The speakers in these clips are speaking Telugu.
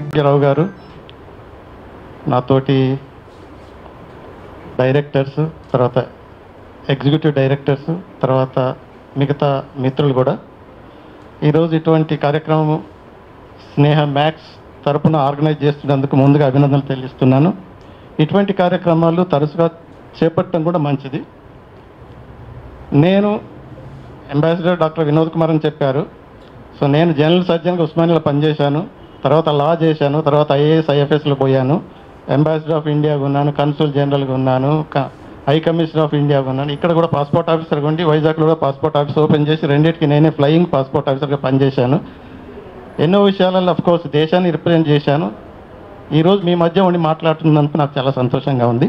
రావు గారు నాతోటి డైరెక్టర్స్ తర్వాత ఎగ్జిక్యూటివ్ డైరెక్టర్స్ తర్వాత మిగతా మిత్రులు కూడా ఈరోజు ఇటువంటి కార్యక్రమం స్నేహ మ్యాక్స్ తరపున ఆర్గనైజ్ చేస్తున్నందుకు ముందుగా అభినందనలు తెలియజేస్తున్నాను ఇటువంటి కార్యక్రమాలు తరచుగా చేపట్టడం కూడా మంచిది నేను అంబాసిడర్ డాక్టర్ వినోద్ కుమార్ అని చెప్పారు సో నేను జనరల్ సర్జన్గా ఉస్మానియాలో పనిచేశాను తర్వాత లా చేశాను తర్వాత ఐఏఎస్ ఐఎఫ్ఎస్లో పోయాను అంబాసిడర్ ఆఫ్ ఇండియాగా ఉన్నాను కన్సూల్ జనరల్గా ఉన్నాను క- హై కమిషనర్ ఆఫ్ ఇండియాగా ఉన్నాను ఇక్కడ కూడా పాస్పోర్ట్ ఆఫీసర్గా ఉండి వైజాగ్లో కూడా పాస్పోర్ట్ ఆఫీస్ ఓపెన్ చేసి రెండింటికి నేనే ఫ్లయింగ్ పాస్పోర్ట్ ఆఫీసర్గా పనిచేశాను ఎన్నో విషయాలలో అఫ్ కోర్స్ దేశాన్ని రిప్రజెంట్ చేశాను ఈరోజు మీ మధ్య ఉండి మాట్లాడుతున్నందుకు నాకు చాలా సంతోషంగా ఉంది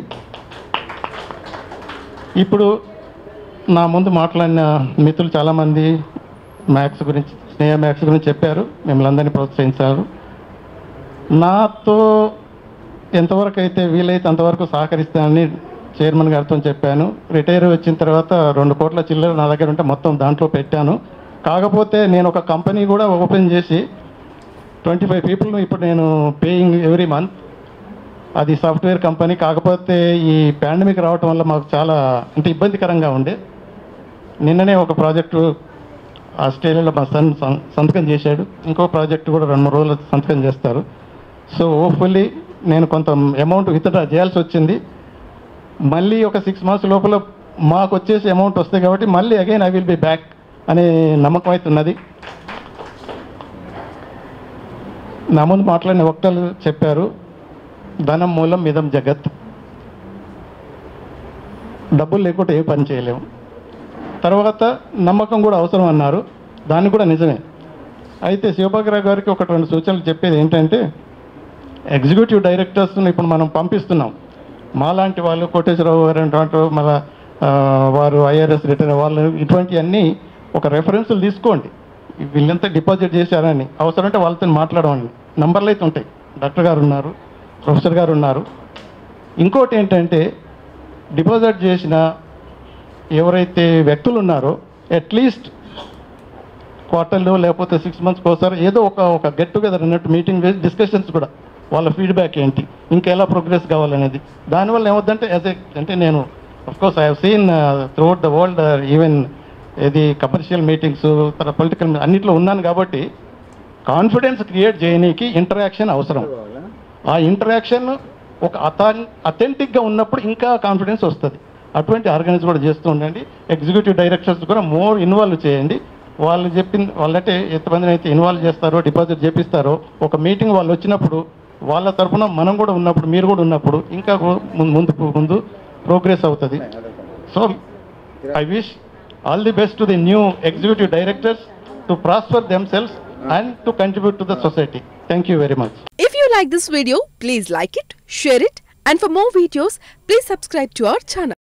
ఇప్పుడు నా ముందు మాట్లాడిన మిత్రులు చాలామంది మ్యాథ్స్ గురించి స్నేహ మ్యాథ్స్ గురించి చెప్పారు మిమ్మల్ని అందరినీ ప్రోత్సహించారు నాతో ఎంతవరకు అయితే వీలైతే అంతవరకు సహకరిస్తానని చైర్మన్ గారితో చెప్పాను రిటైర్ వచ్చిన తర్వాత రెండు కోట్ల చిల్లర నా దగ్గర ఉంటే మొత్తం దాంట్లో పెట్టాను కాకపోతే నేను ఒక కంపెనీ కూడా ఓపెన్ చేసి ట్వంటీ ఫైవ్ పీపుల్ ఇప్పుడు నేను పేయింగ్ ఎవ్రీ మంత్ అది సాఫ్ట్వేర్ కంపెనీ కాకపోతే ఈ పాండమిక్ రావటం వల్ల మాకు చాలా అంటే ఇబ్బందికరంగా ఉండే నిన్ననే ఒక ప్రాజెక్టు ఆస్ట్రేలియాలో మా సన్ సం- సంతకం చేశాడు ఇంకో ప్రాజెక్టు కూడా రెండు మూడు రోజులు సంతకం చేస్తారు సో హోప్ఫుల్లీ నేను కొంత అమౌంట్ విత్డ్రా చేయాల్సి వచ్చింది మళ్ళీ ఒక సిక్స్ మంత్స్ లోపల మాకు వచ్చేసి అమౌంట్ వస్తాయి కాబట్టి మళ్ళీ again I will be back అనే నమ్మకం అయితే ఉన్నది నా ముందు మాట్లాడిన వక్తలు చెప్పారు ధనం మూలం మిదం జగత్ డబ్బులు లేకుంటే ఏ పని చేయలేము తర్వాత నమ్మకం కూడా అవసరం అన్నారు దాన్ని కూడా నిజమే అయితే శివభాగ్యరావు గారికి ఒక రెండు సూచనలు చెప్పేది ఏంటంటే ఎగ్జిక్యూటివ్ డైరెక్టర్స్ని ఇప్పుడు మనం పంపిస్తున్నాం మాలాంటి వాళ్ళు కోటేశ్వరరావు గారు అంటే మన ఆ, వారు ఐఆర్ఎస్ రిటర్న్ వాళ్ళు ఇటువంటివన్నీ ఒక రెఫరెన్స్లు తీసుకోండి వీళ్ళంతా డిపాజిట్ చేశారని అవసరం అంటే వాళ్ళతో మాట్లాడమండి నంబర్లు అయితే ఉంటాయి డాక్టర్ గారు ఉన్నారు ప్రొఫెసర్ గారు ఉన్నారు ఇంకోటి ఏంటంటే డిపాజిట్ చేసిన ఎవరైతే వ్యక్తులు ఉన్నారో అట్లీస్ట్ క్వార్టర్లో లేకపోతే సిక్స్ మంత్స్కి ఒకసారి ఏదో ఒక ఒక గెట్ టుగెదర్ అన్నట్టు మీటింగ్ వేసి డిస్కషన్స్ కూడా వాళ్ళ ఫీడ్బ్యాక్ ఏంటి ఇంకా ఎలా ప్రోగ్రెస్ కావాలనేది దానివల్ల ఏమవుద్దంటే యాజ్ ఏ అంటే నేను course I have seen throughout the world even ఇది కమర్షియల్ మీటింగ్స్ తర్వాత పొలిటికల్ అన్నిట్లో ఉన్నాను కాబట్టి కాన్ఫిడెన్స్ క్రియేట్ చేయనీకి ఇంటరాక్షన్ అవసరం ఆ ఇంటరాక్షన్ ఒక అథాన్ అథెంటిక్గా ఉన్నప్పుడు ఇంకా కాన్ఫిడెన్స్ వస్తుంది అటువంటి ఆర్గనైజ్ కూడా చేస్తూ ఉండండి ఎగ్జిక్యూటివ్ డైరెక్టర్స్ కూడా మోర్ ఇన్వాల్వ్ చేయండి వాళ్ళు చెప్పిన వాళ్ళంటే ఎంతమందిని అయితే ఇన్వాల్వ్ చేస్తారో డిపాజిట్ చేపిస్తారో ఒక మీటింగ్ వాళ్ళు వచ్చినప్పుడు వాళ్ళ తరఫున మనం కూడా ఉన్నప్పుడు మీరు కూడా ఉన్నప్పుడు ఇంకా ము- ముందు ముందు ప్రోగ్రెస్ అవుతుంది so I wish all the best to the new executive directors to prosper themselves and to contribute to the society thank you very much If you like this video, please like it, share it, and for more videos, please subscribe to our channel.